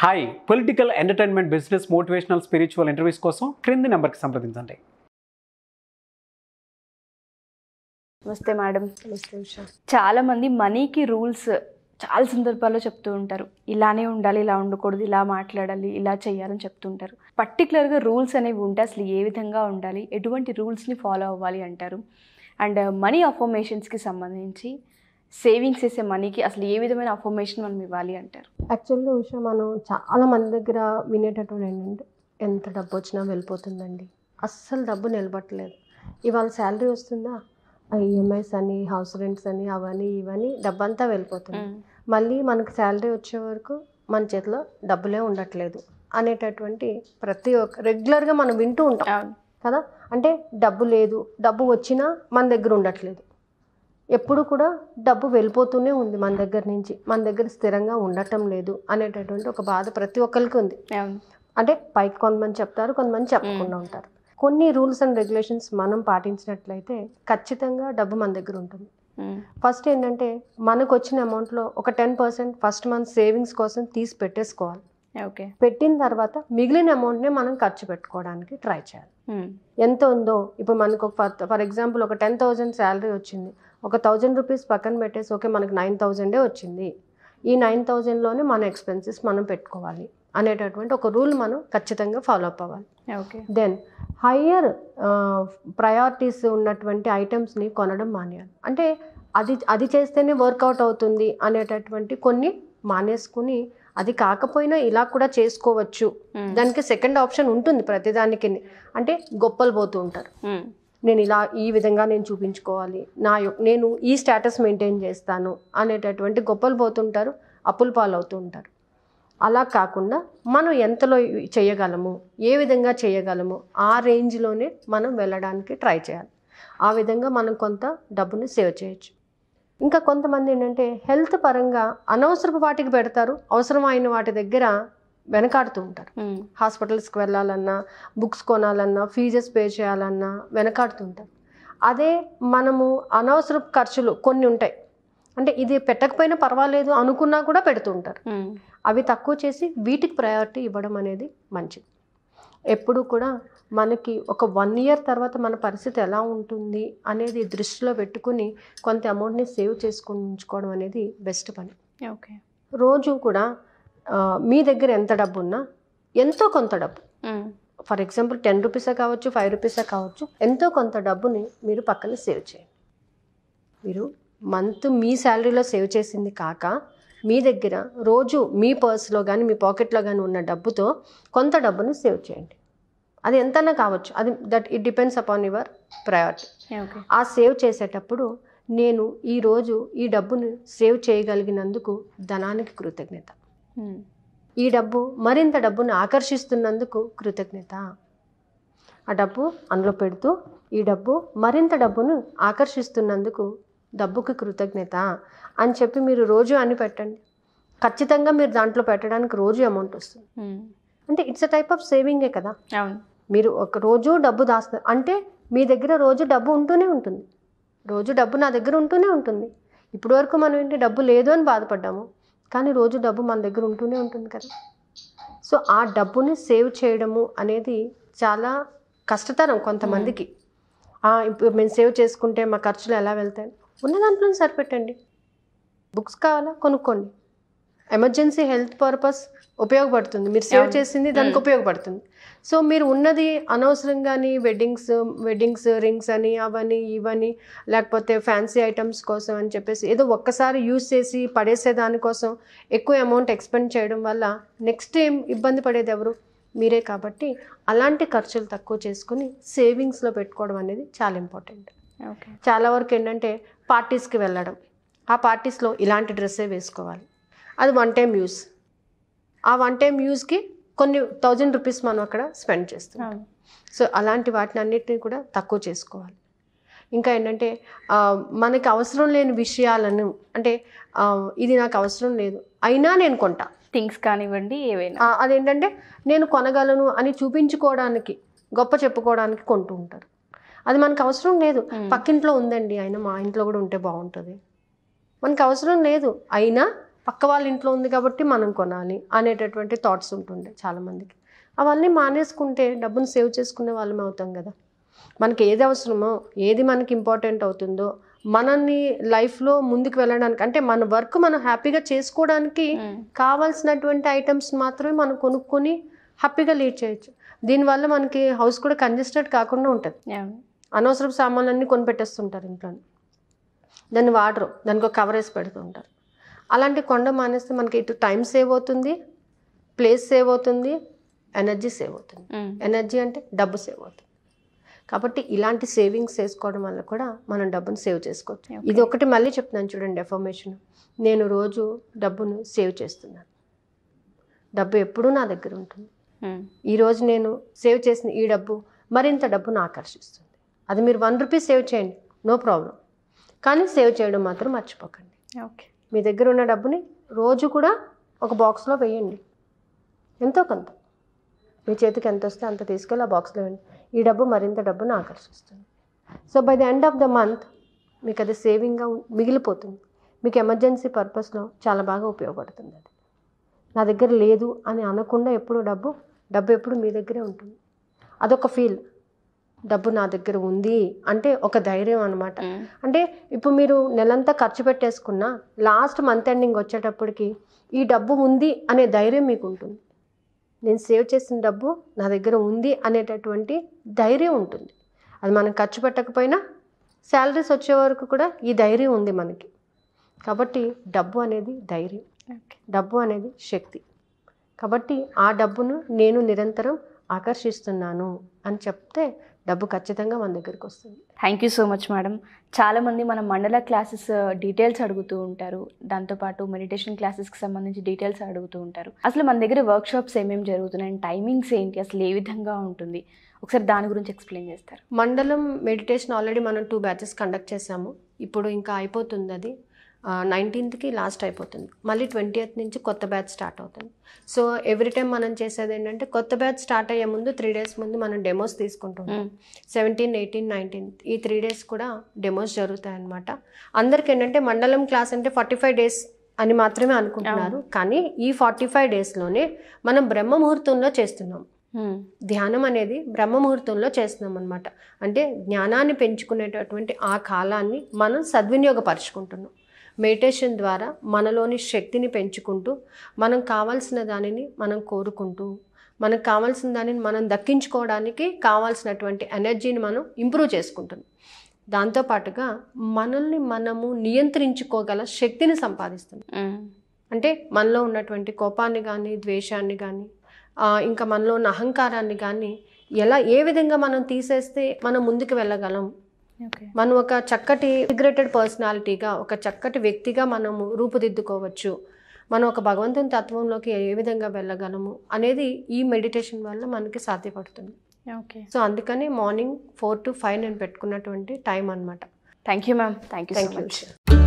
Hi political entertainment business motivational spiritual interviews కోసం క్రింది నెంబర్కి సంప్రదించండి నమస్తే మేడం చాలా మంది మనీకి రూల్స్ చాలా సందర్భాల్లో చెప్తూ ఉంటారు ఇలానే ఉండాలి ఇలా ఉండకూడదు ఇలా మాట్లాడాలి ఇలా చేయాలని చెప్తుంటారు పర్టికులర్గా రూల్స్ అనేవి ఉంటే అసలు ఏ విధంగా ఉండాలి ఎటువంటి రూల్స్ని ఫాలో అవ్వాలి అంటారు అండ్ మనీ అఫర్మేషన్స్కి సంబంధించి సేవింగ్స్ చేసే మనీకి అసలు ఏ విధమైన అఫర్మేషన్ మనం ఇవ్వాలి అంటారు యాక్చువల్గా ఉషా మనం చాలా మంది దగ్గర వినేటటువంటి ఏంటంటే ఎంత డబ్బు వచ్చినా వెళ్ళిపోతుందండి అస్సలు డబ్బు నిలబట్టలేదు ఇవాళ శాలరీ వస్తుందా ఈఎంఐస్ అని హౌస్ రెంట్స్ అని అవని ఇవని డబ్బంతా వెళ్ళిపోతుంది మళ్ళీ మనకు శాలరీ వచ్చే వరకు మన చేతిలో డబ్బులే ఉండట్లేదు అనేటటువంటి ప్రతి ఒక్క రెగ్యులర్గా మనం వింటూ ఉంటాం అవును కదా అంటే డబ్బు లేదు డబ్బు వచ్చినా మన దగ్గర ఉండట్లేదు ఎప్పుడు కూడా డబ్బు వెళ్ళిపోతూనే ఉంది మన దగ్గర నుంచి మన దగ్గర స్థిరంగా ఉండటం లేదు అనేటటువంటి ఒక బాధ ప్రతి ఒక్కరికి ఉంది అవును అంటే పైకి కొంతమంది చెప్తారు కొంతమంది చెప్పకుండా ఉంటారు కొన్ని రూల్స్ అండ్ రెగ్యులేషన్స్ మనం పాటించినట్లయితే ఖచ్చితంగా డబ్బు మన దగ్గర ఉంటుంది మ్మ్. ఫస్ట్ ఏంటంటే మనకు వచ్చిన అమౌంట్లో ఒక ten percent first month savings కోసం తీసి పెట్టేసుకోవాలి ఓకే పెట్టిన తర్వాత మిగిలిన అమౌంట్నే మనం ఖర్చు పెట్టుకోవడానికి ట్రై చేయాలి మ్మ్. ఎంత ఎంత ఉందో ఇప్పుడు మనకు ఫర్ ఫర్ ఎగ్జాంపుల్ ఒక టెన్ థౌజండ్ శాలరీ వచ్చింది ఒక థౌజండ్ రూపీస్ పక్కన పెట్టేసి ఓకే మనకు నైన్ థౌజండే వచ్చింది ఈ నైన్ థౌజండ్లోనే మన ఎక్స్పెన్సెస్ మనం పెట్టుకోవాలి అనేటటువంటి ఒక రూల్ మనం ఖచ్చితంగా ఫాలో అప్ అవ్వాలి ఓకే దెన్ హయ్యర్ ప్రయారిటీస్ ఉన్నటువంటి ఐటమ్స్ని కొనడం మానేయాలి అంటే అది అది చేస్తేనే వర్కౌట్ అవుతుంది అనేటటువంటి కొన్ని మానేసుకుని అది కాకపోయినా ఇలా కూడా చేసుకోవచ్చు మ్మ్. దానికి సెకండ్ ఆప్షన్ ఉంటుంది ప్రతిదానికి అంటే గొప్పలు పోతూ ఉంటారు మ్మ్. నేను ఇలా ఈ విధంగా నేను చూపించుకోవాలి నా యొ- నేను ఈ స్టేటస్ మెయింటైన్ చేస్తాను అనేటటువంటి గొప్పలు పోతుంటారు అప్పుల పాలవుతూ ఉంటారు అలా కాకుండా మనం ఎంతలో చేయగలము ఏ విధంగా చేయగలము ఆ రేంజ్లోనే మనం వెళ్ళడానికి ట్రై చేయాలి ఆ విధంగా మనం కొంత డబ్బుని సేవ్ చేయొచ్చు ఇంకా కొంతమంది ఏంటంటే హెల్త్ పరంగా అనవసరపు వాటికి పెడతారు అవసరమైన వాటి దగ్గర వెనకాడుతూ ఉంటారు మ్మ్. హాస్పిటల్స్కి వెళ్ళాలన్నా బుక్స్ కొనాలన్నా ఫీజెస్ పే చేయాలన్నా వెనకాడుతుంటారు అదే మనము అనవసరపు ఖర్చులు కొన్ని ఉంటాయి అంటే ఇది పెట్టకపోయినా పర్వాలేదు అనుకున్నా కూడా పెడుతూ ఉంటారు మ్మ్. అవి తక్కువ చేసి వీటికి ప్రయారిటీ ఇవ్వడం అనేది మంచిది ఎప్పుడు కూడా మనకి ఒక వన్ ఇయర్ తర్వాత మన పరిస్థితి ఎలా ఉంటుంది అనేది దృష్టిలో పెట్టుకుని కొంత అమౌంట్ని సేవ్ చేసుకుని ఉంచుకోవడం అనేది బెస్ట్ పని ఓకే రోజు కూడా ఆ, మీ దగ్గర ఎంత డబ్బు ఉన్నా ఎంతో కొంత డబ్బు మ్మ్. ఫర్ ఎగ్జాంపుల్ టెన్ రూపీసే కావచ్చు ఫైవ్ రూపీసే కావచ్చు ఎంతో కొంత డబ్బుని మీరు పక్కన సేవ్ చేయండి మీరు మంత్ మీ శాలరీలో సేవ్ చేసింది కాక మీ దగ్గర రోజు మీ పర్స్లో కానీ మీ పాకెట్లో కానీ ఉన్న డబ్బుతో కొంత డబ్బుని సేవ్ చేయండి అది ఎంతైనా కావచ్చు అది that it depends upon your priority okay ఆ సేవ్ చేసేటప్పుడు నేను ఈరోజు ఈ డబ్బును సేవ్ చేయగలిగినందుకు ధనానికి కృతజ్ఞత మ్మ్. ఈ డబ్బు మరింత డబ్బును ఆకర్షిస్తున్నందుకు కృతజ్ఞత ఆ డబ్బు అందులో పెడుతూ ఈ డబ్బు మరింత డబ్బును ఆకర్షిస్తున్నందుకు డబ్బుకి కృతజ్ఞత అని చెప్పి మీరు రోజు అని పెట్టండి ఖచ్చితంగా మీరు దాంట్లో పెట్టడానికి రోజు అమౌంట్ వస్తుంది మ్మ్. అంటే ఇట్స్ అ టైప్ ఆఫ్ సేవింగే కదా అవును మీరు ఒక రోజు డబ్బు దాస్తారు అంటే మీ దగ్గర రోజు డబ్బు ఉంటూనే ఉంటుంది రోజు డబ్బు నా దగ్గర ఉంటూనే ఉంటుంది ఇప్పటి వరకు మనం ఏంటి డబ్బు లేదు అని బాధపడ్డాము కానీ రోజు డబ్బు మన దగ్గర ఉంటూనే ఉంటుంది కదా సో ఆ డబ్బుని సేవ్ చేయడము అనేది చాలా కష్టతరం కొంతమందికి ఆ, ఇప్పుడు మేము సేవ్ చేసుకుంటే మా ఖర్చులు ఎలా వెళ్తాయి ఉన్న దాంట్లో సరిపెట్టండి బుక్స్ కావాలా కొనుక్కోండి ఎమర్జెన్సీ హెల్త్ పర్పస్ ఉపయోగపడుతుంది మీరు సేవ్ అవును. చేసింది దానికి మ్మ్. ఉపయోగపడుతుంది సో మీరు ఉన్నది అనవసరంగాని వెడ్డింగ్స్ వెడ్డింగ్స్ రింగ్స్ అని అవని ఇవని లేకపోతే ఫ్యాన్సీ ఐటమ్స్ కోసం అని చెప్పేసి ఏదో ఒక్కసారి యూజ్ చేసి పడేసే దానికోసం ఎక్కువ అమౌంట్ ఎక్స్పెండ్ చేయడం వల్ల నెక్స్ట్ ఏం ఇబ్బంది పడేది ఎవరు మీరే కాబట్టి అలాంటి ఖర్చులు తక్కువ చేసుకుని సేవింగ్స్లో పెట్టుకోవడం అనేది చాలా ఇంపార్టెంట్ ఓకే చాలా వరకు ఏంటంటే పార్టీస్కి వెళ్ళడం ఆ పార్టీస్లో ఇలాంటి డ్రెస్సే వేసుకోవాలి అది వన్ టైం యూస్ ఆ వన్ టైం యూస్కి కొన్ని థౌజండ్ రూపీస్ మనం అక్కడ స్పెండ్ చేస్తాం అవును సో అలాంటి వాటిని అన్నిటిని కూడా తక్కువ చేసుకోవాలి ఇంకా ఏంటంటే ఆ, మనకి అవసరం లేని విషయాలను అంటే ఆ, ఇది నాకు అవసరం లేదు అయినా నేను కొంటా థింగ్స్ కానివ్వండి ఏవైనా ఆ, అదేంటంటే నేను కొనగలను అని చూపించుకోవడానికి గొప్ప చెప్పుకోవడానికి కొంటూ ఉంటారు అది మనకు అవసరం లేదు మ్మ్. పక్కింట్లో ఉందండి అయినా మా ఇంట్లో కూడా ఉంటే బాగుంటుంది మనకు అవసరం లేదు అయినా పక్క వాళ్ళ ఇంట్లో ఉంది కాబట్టి మనం కొనాలి అనేటటువంటి థాట్స్ ఉంటుండే చాలామందికి అవన్నీ మానేసుకుంటే డబ్బును సేవ్ చేసుకునే వాళ్ళమే అవుతాం కదా మనకి ఏది అవసరమో ఏది మనకి ఇంపార్టెంట్ అవుతుందో మనల్ని లైఫ్లో ముందుకు వెళ్ళడానికి అంటే మన వర్క్ మనం హ్యాపీగా చేసుకోవడానికి కావాల్సినటువంటి ఐటమ్స్ మాత్రమే మనం కొనుక్కొని హ్యాపీగా లీడ్ చేయొచ్చు దీనివల్ల మనకి హౌస్ కూడా కంజెస్టెడ్ కాకుండా ఉంటుంది అనవసరపు సామాన్లన్నీ కొని పెట్టేస్తుంటారు ఇంట్లో దాన్ని వాడరు దానికి ఒక కవర్ వేసి పెడుతుంటారు అలాంటి కొండ మానేస్తే మనకి ఇటు టైం సేవ్ అవుతుంది ప్లేస్ సేవ్ అవుతుంది ఎనర్జీ సేవ్ అవుతుంది ఎనర్జీ అంటే డబ్బు సేవ్ అవుతుంది కాబట్టి ఇలాంటి సేవింగ్స్ చేసుకోవడం వల్ల కూడా మనం డబ్బును సేవ్ చేసుకోవచ్చు Okay. ఇది ఒకటి మళ్ళీ చెప్తున్నాను చూడండి ఎఫర్మేషన్ నేను రోజు డబ్బును సేవ్ చేస్తున్నాను డబ్బు ఎప్పుడూ నా దగ్గర ఉంటుంది ఈరోజు నేను సేవ్ చేసిన ఈ డబ్బు మరింత డబ్బును ఆకర్షిస్తుంది అది మీరు వన్ రూపీ సేవ్ చేయండి నో ప్రాబ్లం కానీ సేవ్ చేయడం మాత్రం మర్చిపోకండి ఓకే మీ దగ్గర ఉన్న డబ్బుని రోజు కూడా ఒక బాక్స్లో వేయండి ఎంతో కొంత మీ చేతికి ఎంత వస్తే అంత తీసుకెళ్ళి ఆ బాక్స్లో వేయండి ఈ డబ్బు మరింత డబ్బును ఆకర్షిస్తుంది so by the end of the month మీకు అది సేవింగ్గా ఉం- మిగిలిపోతుంది మీకు ఎమర్జెన్సీ పర్పస్లో చాలా బాగా ఉపయోగపడుతుంది అది నా దగ్గర లేదు అని అనకుండా ఎప్పుడు డబ్బు డబ్బు ఎప్పుడు మీ దగ్గరే ఉంటుంది అదొక ఫీల్ డబ్బు నా దగ్గర ఉంది అంటే ఒక ధైర్యం అనమాట అంటే ఇప్పుడు మీరు నెలంతా ఖర్చు పెట్టేసుకున్నా లాస్ట్ మంత్ ఎండింగ్ వచ్చేటప్పటికి ఈ డబ్బు ఉంది అనే ధైర్యం మీకు ఉంటుంది నేను సేవ్ చేసిన డబ్బు నా దగ్గర ఉంది అనేటటువంటి ధైర్యం ఉంటుంది అది మనం ఖర్చు పెట్టకపోయినా శాలరీస్ వచ్చే వరకు కూడా ఈ ధైర్యం ఉంది మనకి కాబట్టి డబ్బు అనేది ధైర్యం ఓకే డబ్బు అనేది శక్తి కాబట్టి ఆ డబ్బును నేను నిరంతరం ఆకర్షిస్తున్నాను అని చెప్తే డబ్బు ఖచ్చితంగా మన దగ్గరికి వస్తుంది thank you so much madam చాలామంది మన మండల క్లాసెస్ డీటెయిల్స్ అడుగుతూ ఉంటారు దాంతోపాటు మెడిటేషన్ క్లాసెస్కి సంబంధించి డీటెయిల్స్ అడుగుతూ ఉంటారు అసలు మన దగ్గర వర్క్ షాప్స్ ఏమేమి జరుగుతున్నాయి టైమింగ్స్ ఏంటి అసలు ఏ విధంగా ఉంటుంది ఒకసారి దాని గురించి ఎక్స్ప్లెయిన్ చేస్తారు మండలం మెడిటేషన్ ఆల్రెడీ మనం టూ బ్యాచెస్ కండక్ట్ చేసాము ఇప్పుడు ఇంకా అయిపోతుంది అది నైన్టీన్త్కి లాస్ట్ అయిపోతుంది మళ్ళీ ట్వంటీ నుంచి కొత్త బ్యాచ్ స్టార్ట్ అవుతుంది సో ఎవ్రీ టైం మనం చేసేది ఏంటంటే కొత్త బ్యాచ్ స్టార్ట్ అయ్యే ముందు త్రీ డేస్ ముందు మనం డెమోస్ తీసుకుంటుంటాం సెవెంటీన్ ఎయిటీన్ నైన్టీన్త్ ఈ త్రీ డేస్ కూడా డెమోస్ జరుగుతాయి అన్నమాట అందరికి ఏంటంటే మండలం క్లాస్ అంటే ఫార్టీ ఫైవ్ డేస్ అని మాత్రమే అనుకుంటున్నారు కానీ ఈ ఫార్టీ ఫైవ్ డేస్లోనే మనం బ్రహ్మ ముహూర్తంలో చేస్తున్నాం ధ్యానం అనేది బ్రహ్మ ముహూర్తంలో చేస్తున్నాం అనమాట అంటే జ్ఞానాన్ని పెంచుకునేటటువంటి ఆ కాలాన్ని మనం సద్వినియోగపరుచుకుంటున్నాం మెడిటేషన్ ద్వారా మనలోని శక్తిని పెంచుకుంటూ మనం కావాల్సిన దానిని మనం కోరుకుంటూ మనకు కావాల్సిన దానిని మనం దక్కించుకోవడానికి కావాల్సినటువంటి ఎనర్జీని మనం ఇంప్రూవ్ చేసుకుంటున్నాం దాంతోపాటుగా మనల్ని మనము నియంత్రించుకోగల శక్తిని సంపాదిస్తున్నాం అంటే మనలో ఉన్నటువంటి కోపాన్ని కానీ ద్వేషాన్ని కానీ ఆ, ఇంకా మనలో ఉన్న అహంకారాన్ని కానీ ఎలా ఏ విధంగా మనం తీసేస్తే మనం ముందుకు వెళ్ళగలం ఓకే మనం ఒక చక్కటి ఇంటిగ్రేటెడ్ పర్సనాలిటీగా ఒక చక్కటి వ్యక్తిగా మనము రూపుదిద్దుకోవచ్చు మనం ఒక భగవంతుని తత్వంలోకి ఏ విధంగా వెళ్ళగలము అనేది ఈ మెడిటేషన్ వల్ల మనకి సాధ్యపడుతుంది ఓకే సో అందుకని మార్నింగ్ ఫోర్ టు ఫైవ్ నేను పెట్టుకున్నటువంటి టైం అనమాట thank you ma'am thank you so thank you much